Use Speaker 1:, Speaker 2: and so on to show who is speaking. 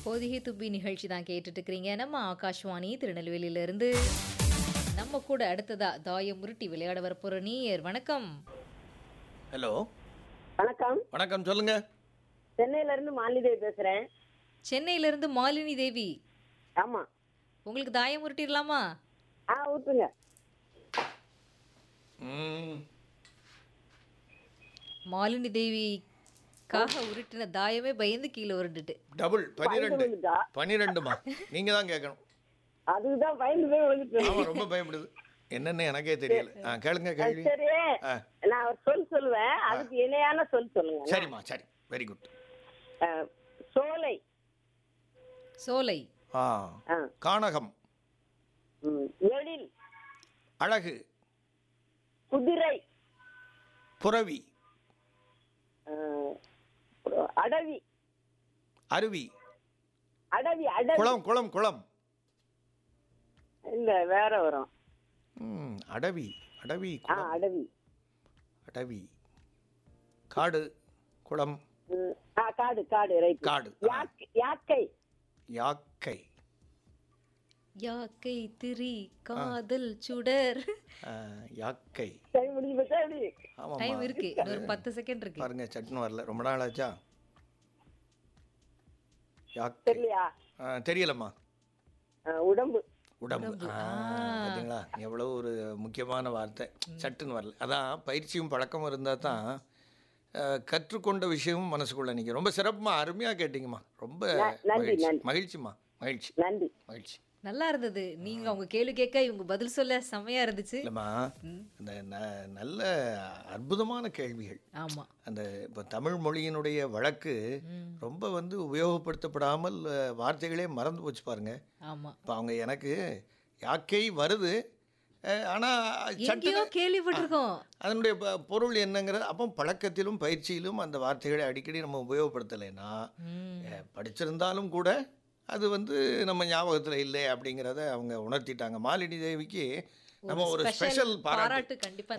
Speaker 1: பொதிகை துப்பி நிகழ்ச்சி தான் கேட்டுட்டு இருக்கிறீங்க நம்ம ஆகாஷ்வாணி திருநெல்வேலியில இருந்து நம்ம கூட அடுத்ததா தாயம் உருட்டி விளையாட வரப்போற நீயர் வணக்கம்
Speaker 2: ஹலோ
Speaker 3: வணக்கம்
Speaker 2: வணக்கம் சொல்லுங்க
Speaker 3: சென்னையில இருந்து மாலிதேவி பேசுறேன்
Speaker 1: சென்னையில இருந்து மாலினி தேவி
Speaker 3: ஆமா
Speaker 1: உங்களுக்கு தாயம் உருட்டிடலாமா
Speaker 3: ஆ ஊத்துங்க
Speaker 2: ம்,
Speaker 1: மாலினி தேவிக்காக உருட்டின தாயமே பயந்து கீழே உருட்டுட்டு
Speaker 2: டபுள் பன்னிரெண்டு
Speaker 3: விழுந்துட்டா
Speaker 2: பன்னிரெண்டுமா நீங்க தான் கேட்கணும்
Speaker 3: அதுக்குதான் பயந்து போய் விழுந்துட்டு
Speaker 2: ஆமா ரொம்ப பயப்படுது என்னன்னு எனக்கே தெரியல ஆ கேளுங்க கேள்வி
Speaker 3: சரி
Speaker 2: ஆ.
Speaker 3: நான் ஒரு சொல் சொல்லுவேன் அதுக்கு இணையான சொல் சொல்லுங்க
Speaker 2: சரிம்மா சரி வெரி குட்
Speaker 3: ஆ, சோலை
Speaker 1: சோலை
Speaker 2: ஆ
Speaker 3: ஆ,
Speaker 2: கானகம்
Speaker 3: ம், எழில்
Speaker 2: அழகு
Speaker 3: குதிரை
Speaker 2: புறவி
Speaker 3: ஆ, அடவி
Speaker 2: அருவி
Speaker 3: அடவி அடவி
Speaker 2: குளம் குளம் குளம்
Speaker 3: இல்ல வேற வரும்
Speaker 2: ம், அடவி அடவி
Speaker 3: ஆ
Speaker 2: குளம்
Speaker 3: அடவி
Speaker 2: அடவி காடு குளம்
Speaker 3: ம், ஆ காடு காடு ரைட்
Speaker 2: காடு ஆ.
Speaker 3: யாக்கை
Speaker 2: யாக்கை
Speaker 1: யாக்கை திரி காதல் சுடர்
Speaker 2: ஆ, யாக்கை
Speaker 3: சரி முடிஞ்சு போச்சா எப்படி
Speaker 2: ஆமாம்மா
Speaker 1: டைம் இருக்கு இன்னொரு பத்து செகண்ட் இருக்கு
Speaker 2: பாருங்க சட்னு வரல ரொம்ப நாள் ஆச்சா யாக்கை
Speaker 3: தெரியலையா
Speaker 2: ஆ, தெரியலம்மா
Speaker 3: ஆ, உடம்பு
Speaker 2: உடம்பு ஆ, பாத்தீங்களா எவ்வளவு ஒரு முக்கியமான வார்த்தை சட்டுன்னு வரல அதான் பயிற்சியும் பழக்கமும் இருந்தால் தான் அஹ், கற்றுக்கொண்ட விஷயமும் மனசுக்குள்ள நிற்கும் ரொம்ப சிறப்புமா அருமையாக கேட்டிங்கம்மா ரொம்ப
Speaker 3: நன்றி,
Speaker 2: மகிழ்ச்சி
Speaker 3: நன்றி.
Speaker 2: மகிழ்ச்சிம்மா மகிழ்ச்சி
Speaker 3: நன்றி
Speaker 2: மகிழ்ச்சி
Speaker 1: நல்லா இருந்தது நீங்க அவங்க கேள்வி கேட்க இவங்க பதில் சொல்ல செம்மையா இருந்துச்சு
Speaker 2: இல்லைம்மா இந்த ந- நல்ல அற்புதமான கேள்விகள்
Speaker 1: ஆமா
Speaker 2: அந்த இப்போ தமிழ் மொழியினுடைய வழக்கு ரொம்ப வந்து உபயோகப்படுத்தப்படாமல் அஹ், வார்த்தைகளே மறந்து போச்சு பாருங்க
Speaker 1: ஆமா
Speaker 2: இப்போ அவங்க எனக்கு யாக்கை வருது அஹ், ஆனா
Speaker 1: எங்கேயோ
Speaker 2: சட்டு
Speaker 1: கேள்விப்பட்டிருக்கோம்
Speaker 2: அதனுடைய ப- பொருள் என்னங்கிறது அப்போ பழக்கத்திலும் பயிற்சியிலும் அந்த வார்த்தைகளை அடிக்கடி நம்ம உபயோகப்படுத்தலைன்னா
Speaker 1: ம்.
Speaker 2: அஹ், படிச்சிருந்தாலும் கூட அது வந்து நம்ம ஞாபகத்தில் இல்லை அப்படிங்கிறத அவங்க உணர்த்திட்டாங்க மாலினி தேவிக்கு நம்ம ஒரு
Speaker 1: special
Speaker 2: ஸ்பெஷல் பாராட்டு
Speaker 1: பாராட்டு கண்டிப்பா